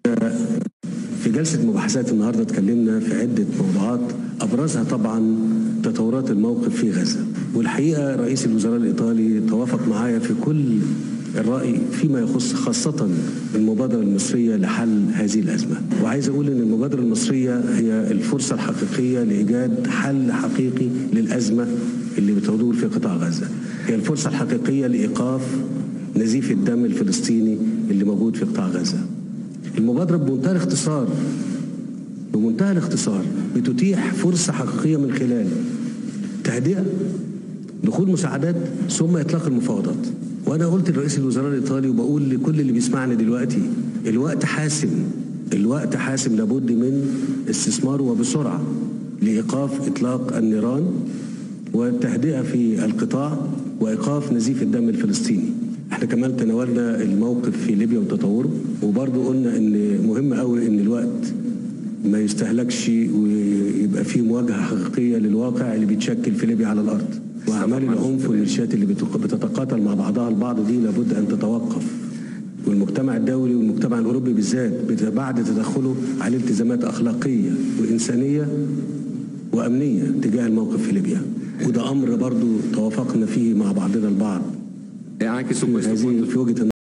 في جلسة مباحثات النهاردة اتكلمنا في عدة موضوعات أبرزها طبعا تطورات الموقف في غزة والحقيقة رئيس الوزراء الإيطالي توافق معايا في كل الرأي فيما يخص خاصة المبادرة المصرية لحل هذه الأزمة وعايز أقول أن المبادرة المصرية هي الفرصة الحقيقية لإيجاد حل حقيقي للأزمة اللي بتدور في قطاع غزة هي الفرصة الحقيقية لإيقاف نزيف الدم الفلسطيني اللي موجود في قطاع غزة المبادرة بمنتهى الاختصار بمنتهى الاختصار بتتيح فرصة حقيقية من خلال تهدئة دخول مساعدات ثم إطلاق المفاوضات وأنا قلت لرئيس الوزراء الإيطالي وبقول لكل اللي بيسمعني دلوقتي الوقت حاسم الوقت حاسم لابد من استثماره وبسرعة لإيقاف إطلاق النيران والتهدئة في القطاع وإيقاف نزيف الدم الفلسطيني احنا كمان تناولنا الموقف في ليبيا وتطوره وبرضه قلنا ان مهم قوي ان الوقت ما يستهلكش ويبقى في مواجهه حقيقيه للواقع اللي بيتشكل في ليبيا على الارض واعمال العنف والميليشيات اللي بتتقاتل مع بعضها البعض دي لابد ان تتوقف والمجتمع الدولي والمجتمع الاوروبي بالذات بعد تدخله عليه التزامات اخلاقيه وانسانيه وامنيه تجاه الموقف في ليبيا وده امر برضه توافقنا فيه مع بعضنا البعض E anche su questo هذه punto في وجهه